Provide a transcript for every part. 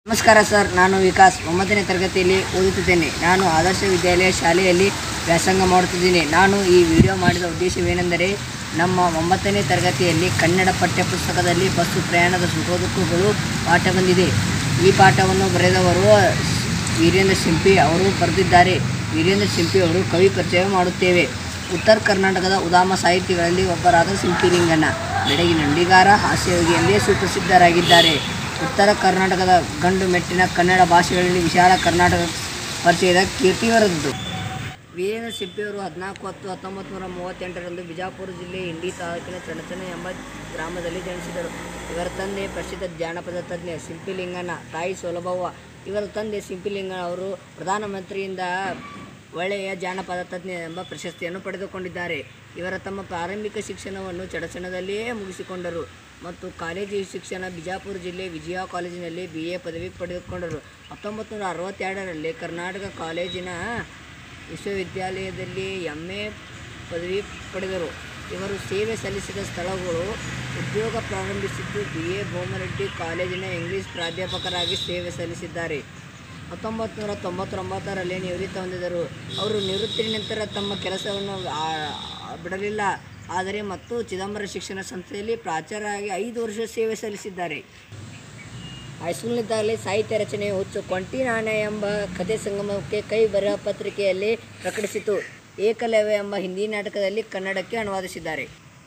ನಮಸ್ಕಾರ ಸರ್ ನಾನು ವಿಕಾಸ್ ಒಂಬತ್ತನೇ ತರಗತಿಯಲ್ಲಿ ಓದುತ್ತಿದ್ದೇನೆ ನಾನು ಆದರ್ಶ ವಿದ್ಯಾಲಯ ಶಾಲೆಯಲ್ಲಿ ವ್ಯಾಸಂಗ ಮಾಡುತ್ತಿದ್ದೇನೆ ನಾನು ಈ ವಿಡಿಯೋ ಮಾಡಿದ ಉದ್ದೇಶವೇನೆಂದರೆ ನಮ್ಮ ಒಂಬತ್ತನೇ ತರಗತಿಯಲ್ಲಿ ಕನ್ನಡ ಪಠ್ಯಪುಸ್ತಕದಲ್ಲಿ ಬಸ್ಸು ಪ್ರಯಾಣದ ಸುಖದುಃಖಗಳು ಪಾಠ ಬಂದಿದೆ ಈ ಪಾಠವನ್ನು ಬರೆದವರು ವೀರೇಂದ್ರ ಶಿಂಪಿ ಅವರು ಬರೆದಿದ್ದಾರೆ ವೀರೇಂದ್ರ ಶಿಂಪಿ ಅವರು ಕವಿ ಪರಿಚಯ ಮಾಡುತ್ತೇವೆ ಉತ್ತರ ಕರ್ನಾಟಕದ ಉದಾಮ ಸಾಹಿತಿಗಳಲ್ಲಿ ಒಬ್ಬರಾದ ಸಿಂಪಿಲಿಂಗನ ಬೆಡಗಿನ ನುಡಿಗಾರ ಹಾಸ್ಯಯೋಗಿಯಲ್ಲೇ ಸುಪ್ರಸಿದ್ಧರಾಗಿದ್ದಾರೆ ಉತ್ತರ ಕರ್ನಾಟಕದ ಗಂಡು ಮೆಟ್ಟಿನ ಕನ್ನಡ ಭಾಷೆಗಳಲ್ಲಿ ವಿಶಾಲ ಕರ್ನಾಟಕ ಪರಿಚಯದ ಕೀರ್ತಿವರದ್ದು ವೀರೇಂದ್ರ ಶಿಂಪಿಯವರು ಹದಿನಾಲ್ಕು ಹತ್ತು ಹತ್ತೊಂಬತ್ತು ನೂರ ಮೂವತ್ತೆಂಟರಂದು ಬಿಜಾಪುರ ಜಿಲ್ಲೆ ಇಂಡಿ ತಾಲೂಕಿನ ಚಣಚಣ ಎಂಬ ಗ್ರಾಮದಲ್ಲಿ ಜನಿಸಿದರು ಇವರ ತಂದೆ ಪ್ರಸಿದ್ಧ ಜಾನಪದ ತಜ್ಞ ಸಿಂಪಿಲಿಂಗನ ತಾಯಿ ಸೊಲಭವ್ವ ಇವರ ತಂದೆ ಸಿಂಪಿಲಿಂಗನ ಅವರು ಪ್ರಧಾನಮಂತ್ರಿಯಿಂದ ಒಳ್ಳೆಯ ಜಾನಪದ ತಜ್ಞ ಎಂಬ ಪ್ರಶಸ್ತಿಯನ್ನು ಪಡೆದುಕೊಂಡಿದ್ದಾರೆ ಇವರ ತಮ್ಮ ಪ್ರಾರಂಭಿಕ ಶಿಕ್ಷಣವನ್ನು ಚಡಚಣದಲ್ಲಿಯೇ ಮುಗಿಸಿಕೊಂಡರು ಮತ್ತು ಕಾಲೇಜು ಶಿಕ್ಷಣ ಬಿಜಾಪುರ ಜಿಲ್ಲೆ ವಿಜಯ ಕಾಲೇಜಿನಲ್ಲಿ ಬಿ ಎ ಪದವಿ ಪಡೆದುಕೊಂಡರು ಹತ್ತೊಂಬತ್ತು ನೂರ ಅರವತ್ತೆರಡರಲ್ಲಿ ಕರ್ನಾಟಕ ಕಾಲೇಜಿನ ವಿಶ್ವವಿದ್ಯಾಲಯದಲ್ಲಿ ಎಂ ಎ ಪದವಿ ಪಡೆದರು ಇವರು ಸೇವೆ ಸಲ್ಲಿಸಿದ ಸ್ಥಳಗಳು ಉದ್ಯೋಗ ಪ್ರಾರಂಭಿಸಿದ್ದು ಬಿ ಎ ಭೂಮರೆಡ್ಡಿ ಕಾಲೇಜಿನ ಇಂಗ್ಲಿಷ್ ಪ್ರಾಧ್ಯಾಪಕರಾಗಿ ಸೇವೆ ಸಲ್ಲಿಸಿದ್ದಾರೆ ಹತ್ತೊಂಬತ್ತು ನೂರ ತೊಂಬತ್ತೊಂಬತ್ತರಲ್ಲಿ ನಿವೃತ್ತಿ ಹೊಂದಿದರು ಅವರು ನಿವೃತ್ತಿ ನಂತರ ತಮ್ಮ ಕೆಲಸವನ್ನು ಆ- ಆ- ಬಿಡಲಿಲ್ಲ ಆದರೆ ಮತ್ತು ಚಿದಂಬರ ಶಿಕ್ಷಣ ಸಂಸ್ಥೆಯಲ್ಲಿ ಪ್ರಾಚಾರ್ಯರಾಗಿ ಐದು ವರ್ಷ ಸೇವೆ ಸಲ್ಲಿಸಿದ್ದಾರೆ ಹೈಸ್ಕೂಲ್ನಿದ್ದಾಗಲೇ ಸಾಹಿತ್ಯ ರಚನೆ ಹುಚ್ಚು ಕೊಂಟಿ ನಾಣ್ಯ ಎಂಬ ಕಥೆ ಸಂಗಮಕ್ಕೆ ಕೈ ಬರಹ ಪತ್ರಿಕೆಯಲ್ಲಿ ಪ್ರಕಟಿಸಿತು ಏಕಲವ್ಯ ಎಂಬ ಹಿಂದಿ ನಾಟಕದಲ್ಲಿ ಕನ್ನಡಕ್ಕೆ ಅನುವಾದಿಸಿದ್ದಾರೆ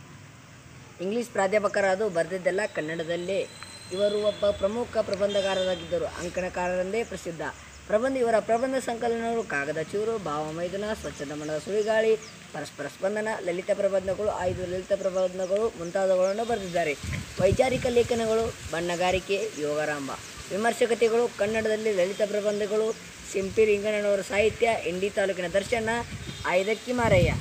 ಇಂಗ್ಲಿಷ್ ಪ್ರಾಧ್ಯಾಪಕರಾದು ಬರೆದಿದ್ದೆಲ್ಲ ಕನ್ನಡದಲ್ಲೇ ಇವರು ಒಬ್ಬ ಪ್ರಮುಖ ಪ್ರಬಂಧಕಾರರಾಗಿದ್ದರು ಅಂಕಣಕಾರರೆಂದೇ ಪ್ರಸಿದ್ಧ ಪ್ರಬಂಧ ಇವರ ಪ್ರಬಂಧ ಸಂಕಲನಗಳು ಕಾಗದ ಚೂರು ಭಾವಮೈದುನ ಸ್ವಚ್ಛದ ಮನದ ಸುಳಿಗಾಳಿ ಪರಸ್ಪರ ಸ್ಪಂದನ ಲಲಿತ ಪ್ರಬಂಧಗಳು ಐದು ಲಲಿತ ಪ್ರಬಂಧಗಳು ಮುಂತಾದವುಗಳನ್ನು ಬರೆದಿದ್ದಾರೆ ವೈಚಾರಿಕ ಲೇಖನಗಳು ಬಣ್ಣಗಾರಿಕೆ ಯೋಗರಾಂಬ ವಿಮರ್ಶಕತೆಗಳು ಕನ್ನಡದಲ್ಲಿ ಲಲಿತ ಪ್ರಬಂಧಗಳು ಸಿಂಪಿ ಲಿಂಗಣ್ಣನವರ ಸಾಹಿತ್ಯ ಇಂಡಿ ತಾಲೂಕಿನ ದರ್ಶನ ಐದಕ್ಕಿ ಮಾರಯ್ಯ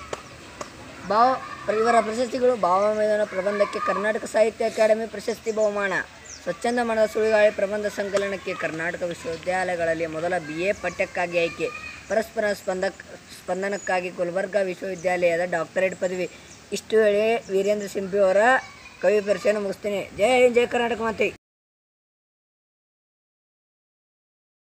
ಭಾವ ಇವರ ಪ್ರಶಸ್ತಿಗಳು ಭಾವಮೇಧನ ಪ್ರಬಂಧಕ್ಕೆ ಕರ್ನಾಟಕ ಸಾಹಿತ್ಯ ಅಕಾಡೆಮಿ ಪ್ರಶಸ್ತಿ ಬಹುಮಾನ ಸ್ವಚ್ಛಂದ ಮನದ ಸುಳಿಗಾಳಿ ಪ್ರಬಂಧ ಸಂಕಲನಕ್ಕೆ ಕರ್ನಾಟಕ ವಿಶ್ವವಿದ್ಯಾಲಯಗಳಲ್ಲಿ ಮೊದಲ ಬಿ ಎ ಪಠ್ಯಕ್ಕಾಗಿ ಆಯ್ಕೆ ಪರಸ್ಪರ ಸ್ಪಂದಕ್ ಸ್ಪಂದನಕ್ಕಾಗಿ ಗುಲ್ಬರ್ಗಾ ವಿಶ್ವವಿದ್ಯಾಲಯದ ಡಾಕ್ಟರೇಟ್ ಪದವಿ ಇಷ್ಟು ವೇಳೆ ವೀರೇಂದ್ರ ಸಿಂಪಿ ಅವರ ಕವಿ ಪರಿಚಯನ ಮುಗಿಸ್ತೇನೆ ಜೈ ಹಿಂದ್ ಜೈ ಕರ್ನಾಟಕ ಮಾತೆ